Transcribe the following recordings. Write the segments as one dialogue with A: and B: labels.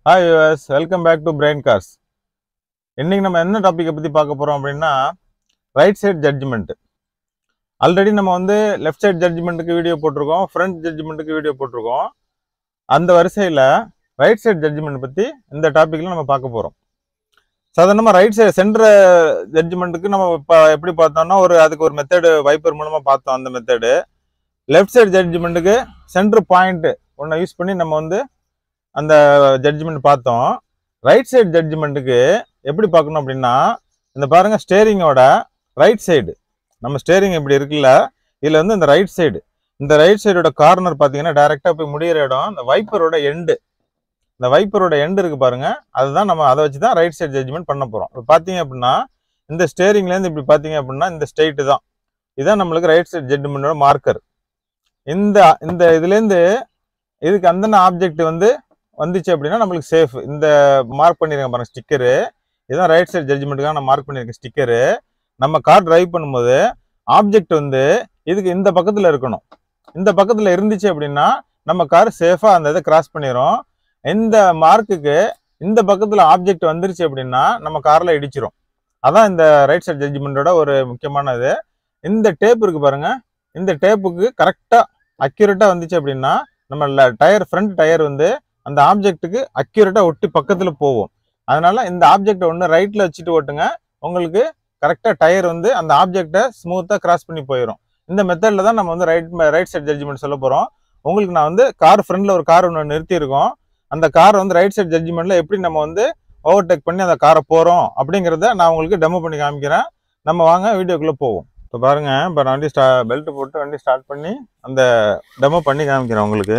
A: hi யூஎஸ் welcome back to brain cars இன்னைக்கு நம்ம என்ன டாப்பிக்கை பற்றி பார்க்க போகிறோம் அப்படின்னா ரைட் சைட் ஜட்ஜ்மெண்ட் ஆல்ரெடி நம்ம வந்து லெஃப்ட் சைட் ஜட்ஜ்மெண்ட்டுக்கு வீடியோ போட்டிருக்கோம் ஃப்ரண்ட் ஜட்ஜ்மெண்ட்டுக்கு வீடியோ போட்டிருக்கோம் அந்த வரிசையில் ரைட் சைட் ஜட்ஜ்மெண்ட் பற்றி இந்த டாப்பிக்கில் நம்ம பார்க்க போகிறோம் சாதாரணமாக ரைட் சைடு சென்ட்ரு ஜட்ஜ்மெண்ட்டுக்கு நம்ம இப்போ எப்படி பார்த்தோம்னா ஒரு அதுக்கு ஒரு மெத்தடு வைப்பர் மூலமாக பார்த்தோம் அந்த மெத்தடு லெஃப்ட் சைடு ஜட்ஜ்மெண்ட்டுக்கு சென்டர் பாயிண்ட் ஒன்றை யூஸ் பண்ணி நம்ம வந்து அந்த ஜட்ஜ்மெண்ட் பார்த்தோம் ரைட் சைடு ஜட்ஜ்மெண்ட்டுக்கு எப்படி பார்க்கணும் அப்படின்னா இந்த பாருங்க ஸ்டேரிங்கோட ரைட் சைடு நம்ம ஸ்டேரிங் இப்படி இருக்குல்ல இதுல வந்து இந்த ரைட் சைடு இந்த ரைட் சைடோட கார்னர் பார்த்தீங்கன்னா டைரெக்டாக போய் முடியிற இடம் இந்த வைப்பரோட எண்டு இந்த வைப்பரோட எண்டு இருக்கு பாருங்க அதுதான் நம்ம அதை வச்சு தான் ரைட் சைடு ஜட்ஜ்மெண்ட் பண்ண போறோம் இப்போ பார்த்தீங்க அப்படின்னா இந்த ஸ்டேரிங்லேருந்து இப்படி பார்த்தீங்க அப்படின்னா இந்த ஸ்ட்ரெயிட்டு தான் இதுதான் நம்மளுக்கு ரைட் சைடு ஜட்ஜ்மெண்டோட மார்க்கர் இந்த இந்த இதுலேருந்து இதுக்கு அந்தன ஆப்ஜெக்ட் வந்து வந்துச்சு அப்படின்னா நம்மளுக்கு சேஃப் இந்த மார்க் பண்ணிருக்கேன் பாருங்க ஸ்டிக்கரு இதுதான் ரைட் சைடு ஜட்ஜ்மெண்ட்டுக்காக நான் மார்க் பண்ணியிருக்கேன் ஸ்டிக்கரு நம்ம கார் டிரைவ் பண்ணும்போது ஆப்ஜெக்ட் வந்து இதுக்கு இந்த பக்கத்தில் இருக்கணும் இந்த பக்கத்தில் இருந்துச்சு அப்படின்னா நம்ம கார் சேஃபாக அந்த இதை கிராஸ் பண்ணிடும் இந்த மார்க்குக்கு இந்த பக்கத்தில் ஆப்ஜெக்ட் வந்துருச்சு அப்படின்னா நம்ம காரில் இடிச்சிரும் அதான் இந்த ரைட் சைடு ஜட்ஜ்மெண்ட்டோட ஒரு முக்கியமான இது இந்த டேப் இருக்கு பாருங்க இந்த டேப்புக்கு கரெக்டாக அக்யூரேட்டாக வந்துச்சு அப்படின்னா நம்ம டயர் ஃப்ரண்ட் டயர் வந்து அந்த ஆப்ஜெக்ட்டுக்கு அக்யூரேட்டாக ஒட்டி பக்கத்தில் போகும் அதனால இந்த ஆப்ஜெக்டை ஒன்று ரைட்டில் வச்சுட்டு ஓட்டுங்க உங்களுக்கு கரெக்டாக டயர் வந்து அந்த ஆப்ஜெக்டை ஸ்மூத்தாக கிராஸ் பண்ணி போயிடும் இந்த மெத்தடில் தான் நம்ம வந்து ரைட் ரைட் சைடு ஜட்ஜ்மெண்ட் சொல்ல போகிறோம் உங்களுக்கு நான் வந்து கார் ஃப்ரண்டில் ஒரு கார் ஒன்று நிறுத்தியிருக்கோம் அந்த கார் வந்து ரைட் சைடு ஜட்ஜ்மெண்ட்டில் எப்படி நம்ம வந்து ஓவர்டேக் பண்ணி அந்த காரை போகிறோம் அப்படிங்கிறத நான் உங்களுக்கு டெமோ பண்ணி காமிக்கிறேன் நம்ம வாங்க வீடியோக்குள்ளே போவோம் இப்போ பாருங்க இப்போ நான் வண்டி ஸ்டா பெல்ட் போட்டு வண்டி ஸ்டார்ட் பண்ணி அந்த டெமோ பண்ணி காமிக்கிறேன் உங்களுக்கு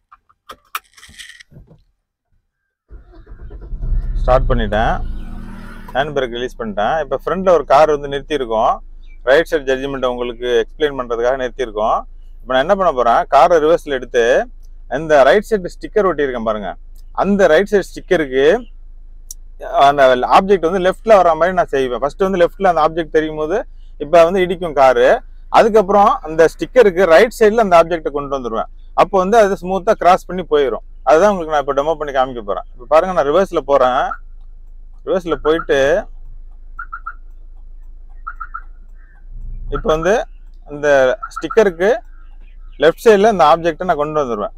A: ஸ்டார்ட் பண்ணிட்டேன் ஹேண்ட் பிரேக் ரிலீஸ் பண்ணிட்டேன் இப்போ ஃப்ரண்ட்டில் ஒரு கார் வந்து நிறுத்தியிருக்கோம் ரைட் சைடு ஜட்ஜ்மெண்ட்டை உங்களுக்கு எக்ஸ்பிளைன் பண்ணுறதுக்காக நிறுத்தியிருக்கோம் இப்போ நான் என்ன பண்ண போகிறேன் காரை ரிவர்ஸில் எடுத்து இந்த ரைட் சைடு ஸ்டிக்கர் ஒட்டியிருக்கேன் பாருங்க அந்த ரைட் சைடு ஸ்டிக்கருக்கு அந்த ஆப்ஜெக்ட் வந்து லெஃப்ட்டில் வர மாதிரி நான் செய்வேன் ஃபர்ஸ்ட் வந்து லெஃப்ட்டில் அந்த ஆப்ஜெக்ட் தெரியும் போது இப்போ வந்து இடிக்கும் காரு அதுக்கப்புறம் அந்த ஸ்டிக்கருக்கு ரைட் சைடில் அந்த ஆப்ஜெக்ட்டை கொண்டு வந்துடுவேன் அப்போ வந்து அது ஸ்மூத்தாக கிராஸ் பண்ணி போயிடும் அதுதான் உங்களுக்கு நான் இப்போ டெமோ பண்ணி காமிக்க போகிறேன் இப்போ பாருங்க நான் ரிவர்ஸில் போகிறேன் ரிவர்ஸில் போயிட்டு இப்போ வந்து அந்த ஸ்டிக்கருக்கு லெஃப்ட் சைடில் இந்த ஆப்ஜெக்டை நான் கொண்டு வந்துடுவேன்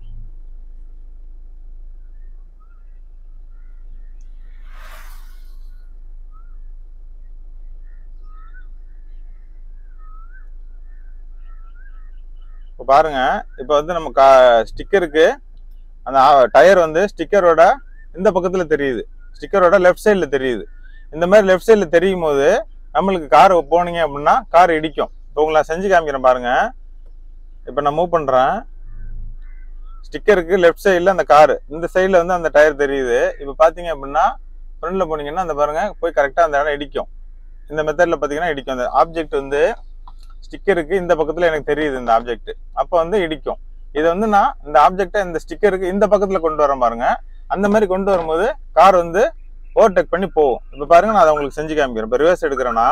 A: இப்போ பாருங்க இப்போ வந்து நம்ம கா ஸ்டிக்கருக்கு அந்த டயர் வந்து ஸ்டிக்கரோட இந்த பக்கத்தில் தெரியுது ஸ்டிக்கரோட லெஃப்ட் சைடில் தெரியுது இந்த மாதிரி லெஃப்ட் சைடில் தெரியும் போது நம்மளுக்கு கார் போனீங்க அப்படின்னா கார் இடிக்கும் இப்போ உங்களை நான் செஞ்சு காமிக்கிறேன் பாருங்க இப்போ நான் மூவ் பண்ணுறேன் ஸ்டிக்கருக்கு லெஃப்ட் சைடில் அந்த கார் இந்த சைடில் வந்து அந்த டயர் தெரியுது இப்போ பார்த்தீங்க அப்படின்னா ஃப்ரண்டில் போனீங்கன்னா அந்த பாருங்க போய் கரெக்டாக அந்த இடம் இடிக்கும் இந்த மெத்தடில் பார்த்தீங்கன்னா இடிக்கும் அந்த ஆப்ஜெக்ட் வந்து ஸ்டிக்கருக்கு இந்த பக்கத்தில் எனக்கு தெரியுது இந்த ஆப்ஜெக்ட் அப்போ வந்து இடிக்கும் இதை வந்து நான் இந்த ஆப்ஜெக்டை இந்த ஸ்டிக்கருக்கு இந்த பக்கத்தில் கொண்டு வரேன் பாருங்க அந்த மாதிரி கொண்டு வரும்போது கார் வந்து ஓவர்டேக் பண்ணி போகும் இப்போ பாருங்க நான் அதை உங்களுக்கு செஞ்சு காமிக்கிறேன் இப்போ ரிவர்ஸ் எடுக்கிறேன்னா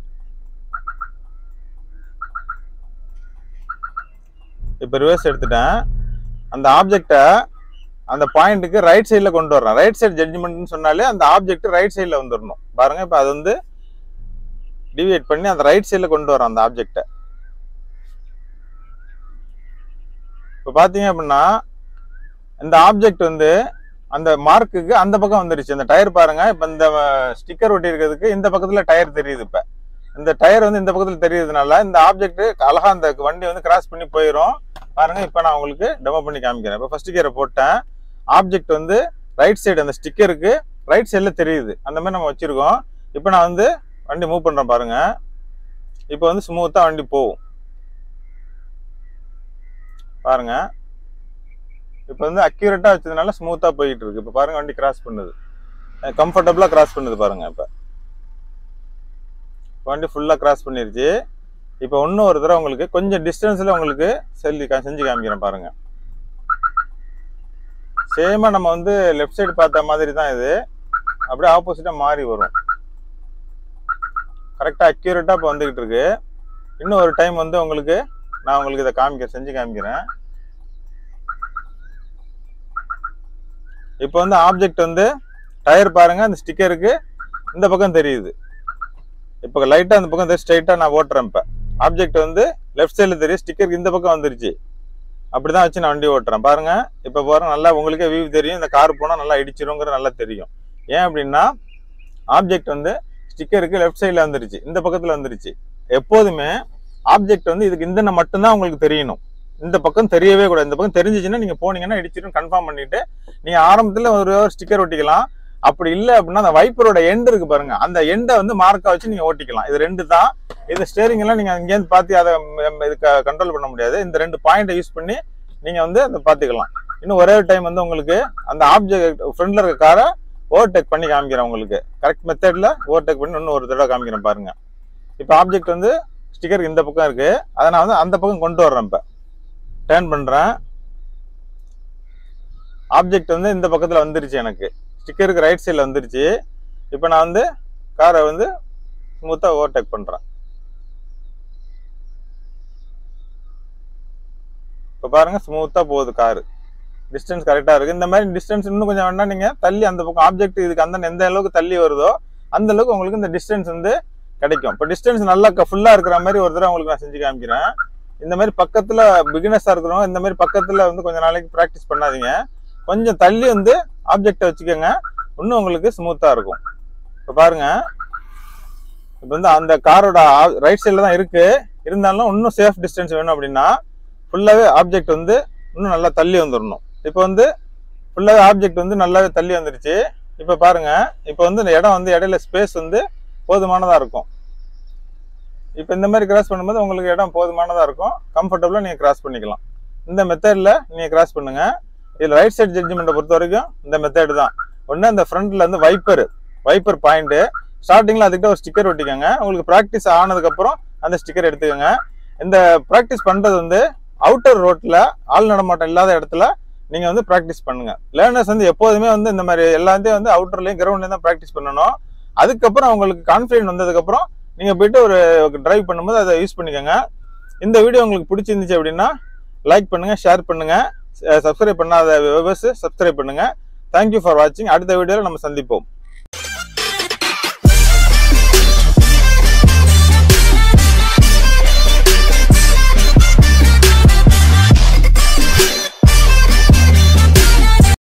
A: இப்போ ரிவர்ஸ் எடுத்துட்டேன் அந்த ஆப்ஜெக்டை அந்த பாயிண்ட்டுக்கு ரைட் சைடில் கொண்டு வரேன் ரைட் சைடு ஜட்ஜ்மெண்ட்னு சொன்னாலே அந்த ஆப்ஜெக்ட் ரைட் சைடில் வந்துடணும் பாருங்க இப்போ அது வந்து டிவியேட் பண்ணி அந்த ரைட் சைடில் கொண்டு வரேன் அந்த ஆப்ஜெக்டை இப்போ பார்த்தீங்க அப்படின்னா இந்த ஆப்ஜெக்ட் வந்து அந்த மார்க்குக்கு அந்த பக்கம் வந்துருச்சு இந்த டயர் பாருங்க இப்போ இந்த ஸ்டிக்கர் ஒட்டி இருக்கிறதுக்கு இந்த பக்கத்தில் டயர் தெரியுது இப்போ இந்த டயர் வந்து இந்த பக்கத்தில் தெரியுறதுனால இந்த ஆப்ஜெக்ட் அழகா அந்த வண்டி வந்து கிராஸ் பண்ணி போயிடும் பாருங்க இப்போ நான் உங்களுக்கு டெமோ பண்ணி காமிக்கிறேன் இப்போ ஃபர்ஸ்ட் கியரை போட்டேன் ஆப்ஜெக்ட் வந்து ரைட் சைடு அந்த ஸ்டிக்கருக்கு ரைட் சைடில் தெரியுது அந்த மாதிரி நம்ம வச்சிருக்கோம் இப்போ நான் வந்து வண்டி மூவ் பண்ணுறேன் பாருங்க இப்போ வந்து ஸ்மூத்தாக வண்டி போகும் பாருங்க இப்போ வந்து அக்யூரேட்டாக வச்சதுனால ஸ்மூத்தாக போயிட்டு இருக்கு இப்போ பாருங்க வண்டி கிராஸ் பண்ணுது கம்ஃபர்டபுளாக கிராஸ் பண்ணுது பாருங்க இப்போ வண்டி ஃபுல்லாக கிராஸ் பண்ணிருச்சு இப்போ இன்னும் ஒரு தடவை உங்களுக்கு கொஞ்சம் டிஸ்டன்ஸில் உங்களுக்கு செல்லி செஞ்சு காமிக்கிறேன் பாருங்க சேமாக நம்ம வந்து லெஃப்ட் சைடு பார்த்த மாதிரி தான் இது அப்படியே ஆப்போசிட்டாக மாறி வரும் கரெக்டாக அக்யூரேட்டாக இப்போ வந்துக்கிட்டு இருக்கு இன்னும் ஒரு டைம் வந்து உங்களுக்கு நான் உங்களுக்கு இதை காமிக்கிறேன் செஞ்சு காமிக்கிறேன் இப்போ வந்து ஆப்ஜெக்ட் வந்து டயர் பாருங்க அந்த ஸ்டிக்கருக்கு இந்த பக்கம் தெரியுது இப்போ லைட்டாக அந்த பக்கம் ஸ்ட்ரைட்டாக நான் ஓட்டுறேன் இப்போ ஆப்ஜெக்ட் வந்து லெஃப்ட் சைடில் தெரியும் ஸ்டிக்கருக்கு இந்த பக்கம் வந்துருச்சு அப்படிதான் வச்சு நான் வண்டி ஓட்டுறேன் பாருங்க இப்போ பாருங்க நல்லா உங்களுக்கே வியூ தெரியும் இந்த கார் போனால் நல்லா இடிச்சிருங்கிறது நல்லா தெரியும் ஏன் அப்படின்னா ஆப்ஜெக்ட் வந்து ஸ்டிக்கருக்கு லெஃப்ட் சைடில் வந்துருச்சு இந்த பக்கத்தில் வந்துருச்சு எப்போதுமே ஆப்ஜெக்ட் வந்து இதுக்கு இந்த மட்டும்தான் உங்களுக்கு தெரியணும் இந்த பக்கம் தெரியவே கூடாது இந்த பக்கம் தெரிஞ்சிச்சுன்னா நீங்க போனீங்கன்னா இடிச்சிடும் கன்ஃபார்ம் பண்ணிட்டு நீங்க ஆரம்பத்துல ஒரு ஸ்டிக்கர் ஒட்டிக்கலாம் அப்படி இல்லை அப்படின்னா அந்த வைப்பரோட எண்ட் இருக்கு பாருங்க அந்த எண்டை வந்து மார்க்கா வச்சு நீங்க ஓட்டிக்கலாம் இது ரெண்டு தான் இது ஸ்டேரிங் எல்லாம் நீங்க இங்கேருந்து பார்த்து அதை இதுக்கு கண்ட்ரோல் பண்ண முடியாது இந்த ரெண்டு பாயிண்ட்டை யூஸ் பண்ணி நீங்க வந்து அதை பார்த்துக்கலாம் இன்னும் ஒரே டைம் வந்து உங்களுக்கு அந்த ஆப்ஜெக்ட் ஃப்ரண்ட்ல இருக்க காரை ஓவர்டேக் பண்ணி காமிக்கிறேன் உங்களுக்கு கரெக்ட் மெத்தட்ல ஓவர்டேக் பண்ணி இன்னும் ஒரு தடவை காமிக்கிறேன் பாருங்க இப்போ ஆப்ஜெக்ட் வந்து ஸ்டிக்கர் இந்த பக்கம் இருக்கு அதை நான் வந்து அந்த பக்கம் கொண்டு வர்றேன் இப்போ டேர்ன் பண்றேன் ஆப்ஜெக்ட் வந்து இந்த பக்கத்துல வந்துருச்சு எனக்கு ஸ்டிக்கருக்கு ரைட் சைடில் வந்துருச்சு இப்போ நான் வந்து காரை வந்து ஸ்மூத்தாக ஓவர்டேக் பண்ணுறேன் இப்போ பாருங்க ஸ்மூத்தாக போகுது காரு டிஸ்டன்ஸ் கரெக்டாக இருக்குது இந்த மாதிரி டிஸ்டன்ஸ் இன்னும் கொஞ்சம் வேணா நீங்கள் தள்ளி அந்த பக்கம் ஆப்ஜெக்ட் இதுக்கு அந்த எந்த அளவுக்கு தள்ளி வருதோ அந்த அளவுக்கு உங்களுக்கு இந்த டிஸ்டன்ஸ் வந்து கிடைக்கும் இப்போ டிஸ்டன்ஸ் நல்லா ஃபுல்லாக இருக்கிற மாதிரி ஒரு தடவை உங்களுக்கு நான் செஞ்சு காமிக்கிறேன் இந்த மாதிரி பக்கத்தில் பிகினஸாக இருக்கிறவங்க இந்த மாதிரி பக்கத்தில் வந்து கொஞ்சம் நாளைக்கு ப்ராக்டிஸ் பண்ணாதீங்க கொஞ்சம் தள்ளி வந்து ஆப்ஜெக்டை வச்சுக்கோங்க இன்னும் உங்களுக்கு ஸ்மூத்தாக இருக்கும் இப்போ பாருங்க இப்போ வந்து அந்த காரோட ரைட் சைடில் தான் இருக்கு இருந்தாலும் இன்னும் சேஃப் டிஸ்டன்ஸ் வேணும் அப்படின்னா ஃபுல்லாகவே ஆப்ஜெக்ட் வந்து இன்னும் நல்லா தள்ளி வந்துடணும் இப்போ வந்து ஃபுல்லாகவே ஆப்ஜெக்ட் வந்து நல்லாவே தள்ளி வந்துருச்சு இப்போ பாருங்க இப்போ வந்து இந்த இடம் வந்து இடையில ஸ்பேஸ் வந்து போதுமானதாக இருக்கும் இப்போ இந்த மாதிரி கிராஸ் பண்ணும்போது உங்களுக்கு இடம் போதுமானதாக இருக்கும் கம்ஃபர்டபுளாக நீங்கள் கிராஸ் பண்ணிக்கலாம் இந்த மெத்தடில் நீங்கள் கிராஸ் பண்ணுங்க இதில் ரைட் சைடு ஜட்ஜ்மெண்ட்டை பொறுத்த வரைக்கும் இந்த மெத்தட் தான் ஒன்று அந்த ஃப்ரண்ட்ல வந்து வைப்பர் வைப்பர் பாயிண்ட் ஸ்டார்டிங்ல அதுக்கிட்ட ஒரு ஸ்டிக்கர் ஒட்டிக்கோங்க உங்களுக்கு ப்ராக்டிஸ் ஆனதுக்கப்புறம் அந்த ஸ்டிக்கர் எடுத்துக்கோங்க இந்த ப்ராக்டிஸ் பண்றது வந்து அவுட்டர் ரோட்ல ஆள் நடமாட்டம் இல்லாத இடத்துல நீங்க வந்து ப்ராக்டிஸ் பண்ணுங்க லேர்னர்ஸ் வந்து எப்போதுமே வந்து இந்த மாதிரி எல்லாத்தையும் வந்து அவுட்டர்லயும் கிரவுண்ட்லயும் தான் ப்ராக்டிஸ் பண்ணணும் அதுக்கப்புறம் அவங்களுக்கு கான்ஃபிடென்ட் வந்ததுக்கப்புறம் நீங்க போயிட்டு ஒரு டிரைவ் பண்ணும்போது அதை யூஸ் பண்ணிக்கோங்க இந்த வீடியோ உங்களுக்கு பிடிச்சிருந்துச்சு அப்படின்னா லைக் பண்ணுங்க ஷேர் பண்ணுங்க சப்ஸ்கிரைப் பண்ணாத வியூவர்ஸ் சப்ஸ்கிரைப் பண்ணுங்க தேங்க்யூ ஃபார் வாட்சிங் அடுத்த வீடியோவில் நம்ம சந்திப்போம்